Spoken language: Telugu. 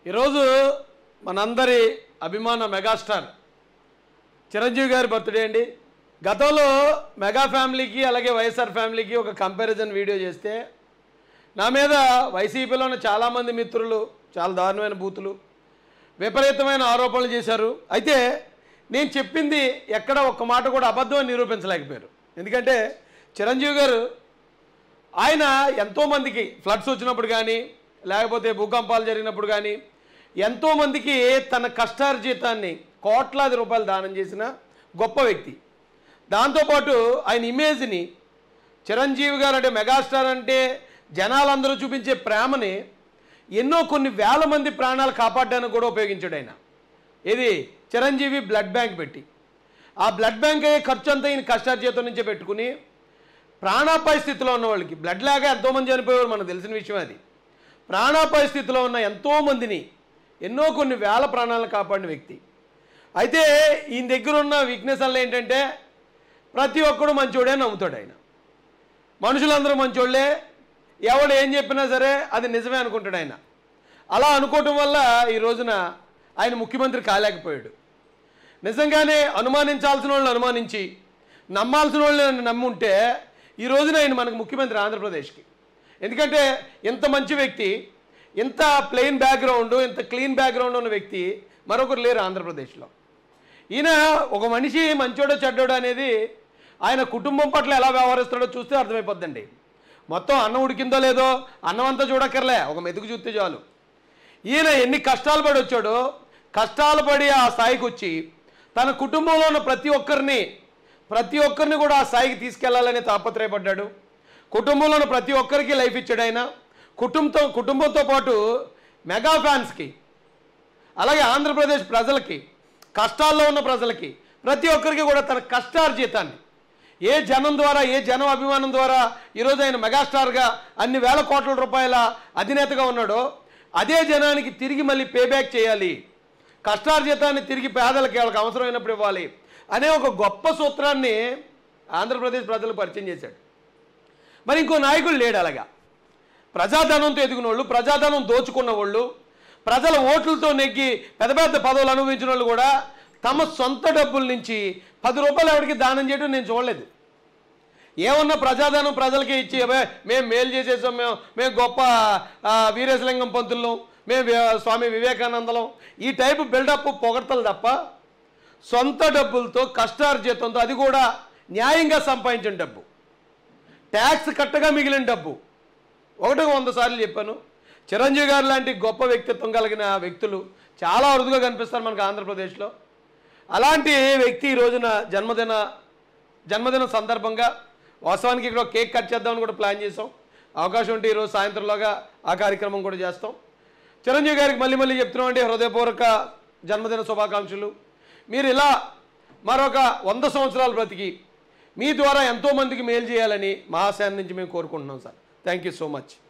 ఈరోజు మనందరి అభిమాన మెగాస్టార్ చిరంజీవి గారి బర్త్డే అండి గతంలో మెగా ఫ్యామిలీకి అలాగే వైఎస్ఆర్ ఫ్యామిలీకి ఒక కంపారిజన్ వీడియో చేస్తే నా మీద వైసీపీలో ఉన్న చాలామంది మిత్రులు చాలా దారుణమైన బూతులు విపరీతమైన ఆరోపణలు చేశారు అయితే నేను చెప్పింది ఎక్కడ ఒక్క మాట కూడా అబద్ధం అని నిరూపించలేకపోయారు ఎందుకంటే చిరంజీవి గారు ఆయన ఎంతోమందికి ఫ్లడ్స్ వచ్చినప్పుడు కానీ లేకపోతే భూకంపాలు జరిగినప్పుడు కానీ ఎంతోమందికి తన కష్టార్జితాన్ని కోట్లాది రూపాయలు దానం చేసిన గొప్ప వ్యక్తి దాంతోపాటు ఆయన ఇమేజ్ని చిరంజీవి గారు అంటే మెగాస్టార్ అంటే జనాలందరూ చూపించే ప్రేమని ఎన్నో కొన్ని వేల మంది ప్రాణాలు కాపాడడానికి కూడా ఉపయోగించాడు ఆయన ఇది చిరంజీవి బ్లడ్ బ్యాంక్ పెట్టి ఆ బ్లడ్ బ్యాంక్ అయ్యే ఖర్చు అంతా ఈయన కష్టార్జితం నుంచే పెట్టుకుని ప్రాణాపాయ స్థితిలో ఉన్న వాళ్ళకి బ్లడ్ లాగా ఎంతోమంది చనిపోయేవారు మనకు తెలిసిన విషయం అది ప్రాణాపాయ స్థితిలో ఉన్న ఎంతోమందిని ఎన్నో కొన్ని వేల ప్రాణాలను కాపాడిన వ్యక్తి అయితే ఈయన దగ్గర ఉన్న వీక్నెస్ వల్ల ఏంటంటే ప్రతి ఒక్కడు మంచోడే నమ్ముతాడు ఆయన మనుషులందరూ మంచోళ్ళే ఎవడు ఏం చెప్పినా సరే అది నిజమే అనుకుంటాడు ఆయన అలా అనుకోవటం వల్ల ఈ రోజున ఆయన ముఖ్యమంత్రి కాలేకపోయాడు నిజంగానే అనుమానించాల్సిన వాళ్ళని అనుమానించి నమ్మాల్సిన వాళ్ళని నమ్మి ఉంటే ఈ రోజున ఆయన మనకు ముఖ్యమంత్రి ఆంధ్రప్రదేశ్కి ఎందుకంటే ఇంత మంచి వ్యక్తి ఇంత ప్లెయిన్ బ్యాక్గ్రౌండ్ ఇంత క్లీన్ బ్యాక్గ్రౌండ్ ఉన్న వ్యక్తి మరొకరు లేరు ఆంధ్రప్రదేశ్లో ఈయన ఒక మనిషి మంచోడో చెడ్డోడో అనేది ఆయన కుటుంబం పట్ల ఎలా వ్యవహరిస్తాడో చూస్తే అర్థమైపోద్దండి మొత్తం అన్నం ఉడికిందో లేదో అన్నం అంతా చూడక్కర్లే ఒక మెతుకు చూస్తే చాలు ఈయన ఎన్ని కష్టాలు పడి వచ్చాడో కష్టాలు పడి ఆ స్థాయికి వచ్చి తన కుటుంబంలో ఉన్న ప్రతి ఒక్కరిని ప్రతి ఒక్కరిని కూడా ఆ స్థాయికి తీసుకెళ్లాలని తాపత్రయపడ్డాడు కుటుంబంలో ఉన్న ప్రతి ఒక్కరికి లైఫ్ ఇచ్చాడు ఆయన కుటుంబంతో కుటుంబంతో పాటు మెగా ఫ్యాన్స్కి అలాగే ఆంధ్రప్రదేశ్ ప్రజలకి కష్టాల్లో ఉన్న ప్రజలకి ప్రతి ఒక్కరికి కూడా తన కష్టార్జితాన్ని ఏ జనం ద్వారా ఏ జనం అభిమానం ద్వారా ఈరోజు ఆయన మెగాస్టార్గా అన్ని వేల కోట్ల రూపాయల అధినేతగా ఉన్నాడో అదే జనానికి తిరిగి మళ్ళీ పేబ్యాక్ చేయాలి కష్టార్జితాన్ని తిరిగి పేదలకి వాళ్ళకి అవసరమైనప్పుడు ఇవ్వాలి అనే ఒక గొప్ప సూత్రాన్ని ఆంధ్రప్రదేశ్ ప్రజలకు పరిచయం చేశాడు మరి ఇంకో నాయకుడు లేడు అలాగా ప్రజాధనంతో ఎదిగిన వాళ్ళు ప్రజాధనం దోచుకున్న వాళ్ళు ప్రజల ఓట్లతో నెగ్గి పెద్ద పెద్ద పదవులు అనుభవించిన వాళ్ళు కూడా తమ సొంత డబ్బుల నుంచి పది రూపాయలు ఎవరికి దానం చేయడం నేను చూడలేదు ఏమన్నా ప్రజాధనం ప్రజలకి ఇచ్చి "అబ్బే, మేము మేలు చేసేసాం మేము మేము గొప్ప ఆ, వీరేశలింగం పంతులు మేము వి- స్వామి వివేకానందలం ఈ టైపు బిల్డప్ పొగడతలు తప్ప సొంత డబ్బులతో కష్టార్జితంతో అది కూడా న్యాయంగా సంపాదించిన డబ్బు ట్యాక్స్ కట్టగా మిగిలిన డబ్బు ఒకటి వంద సార్లు చెప్పాను చిరంజీవి గారు లాంటి గొప్ప వ్యక్తిత్వం కలిగిన వ్యక్తులు చాలా అరుదుగా కనిపిస్తారు మనకు ఆంధ్రప్రదేశ్లో అలాంటి వ్యక్తి ఈ రోజున జన్మదిన జన్మదిన సందర్భంగా వాస్తవానికి ఇక్కడ ఒక కేక్ కట్ చేద్దామని కూడా ప్లాన్ చేసాం అవకాశం ఉంటే ఈరోజు సాయంత్రంలోగా ఆ కార్యక్రమం కూడా చేస్తాం చిరంజీవి గారికి మళ్ళీ మళ్ళీ చెప్తున్నామండి హృదయపూర్వక జన్మదిన శుభాకాంక్షలు మీరు ఇలా మరొక వంద సంవత్సరాలు బ్రతికి మీ ద్వారా ఎంతోమందికి మేలు చేయాలని మహాశాన్ నుంచి మేము కోరుకుంటున్నాం sir thank you so much